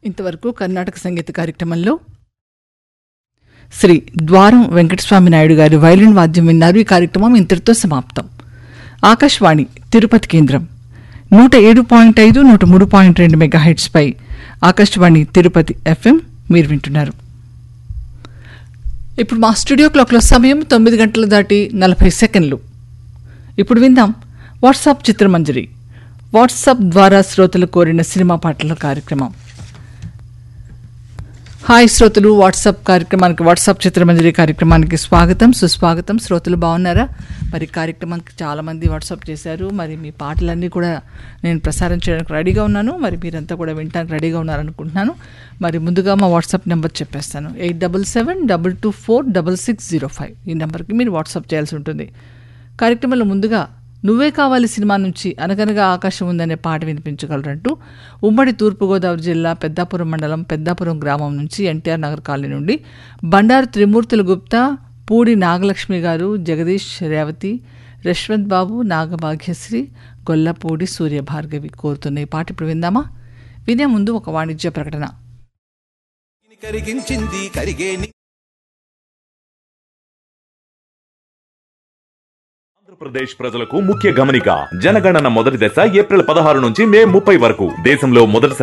ఇంతవరకు కర్ణాటక సంగీత కార్యక్రమంలో శ్రీ ద్వారం వెంకటస్వామి నాయుడు గారి వైలిన్ వాద్యం విన్నారు ఈ కార్యక్రమం ఇంతటితో సమాప్తం ఆకాశవాణి తిరుపతి కేంద్రం నూట ఏడు పాయింట్ ఐదు నూట మూడు పాయింట్ రెండు మెగాహెట్స్పై ఆకాశవాణి తిరుపతి ఎఫ్ఎం మీరు వింటున్నారు ఇప్పుడు మా స్టూడియో క్లాక్లో సమయం తొమ్మిది గంటలు దాటి నలభై సెకండ్లు ఇప్పుడు విందాం వాట్సాప్ చిత్రమంజరి వాట్సాప్ ద్వారా శ్రోతలు కోరిన సినిమా పాటల కార్యక్రమం హాయ్ శ్రోతలు వాట్సాప్ కార్యక్రమానికి వాట్సాప్ చిత్రమంజరి కార్యక్రమానికి స్వాగతం సుస్వాగతం శ్రోతలు బాగున్నారా మరి కార్యక్రమానికి చాలామంది వాట్సాప్ చేశారు మరి మీ పాటలన్నీ కూడా నేను ప్రసారం చేయడానికి రెడీగా ఉన్నాను మరి మీరంతా కూడా వినడానికి రెడీగా ఉన్నారనుకుంటున్నాను మరి ముందుగా మా వాట్సాప్ నెంబర్ చెప్పేస్తాను eight double seven double two four double six zero five ఈ నెంబర్కి మీరు వాట్సాప్ చేయాల్సి ఉంటుంది కార్యక్రమంలో ముందుగా నువ్వే కావాలి సినిమా నుంచి అనగనగా ఆకాశం ఉందనే పాట వినిపించగలరంటూ ఉమ్మడి తూర్పుగోదావరి జిల్లా పెద్దాపురం మండలం పెద్దాపురం గ్రామం నుంచి ఎన్టీఆర్ నగర్ కాలనీ నుండి బండారు త్రిమూర్తుల గుప్తా పూడి నాగలక్ష్మి గారు జగదీష్ రేవతి యశ్వంత్ బాబు నాగభాగ్యశ్రీ గొల్లపూడి సూర్యభార్గవి కోరుతున్న ఈ పాట ఇప్పుడు విందామా వినే ముందు ఒక వాణిజ్య ప్రకటన కరిగించింది కరిగే ని- ఆంధ్రప్రదేశ్ ప్రజలకు ముఖ్య గమనిక జనగణన మొదటి దశ ఏప్రిల్ పదహారు నుంచి మే ముప్పై వరకు దేశంలో మొదటిసారి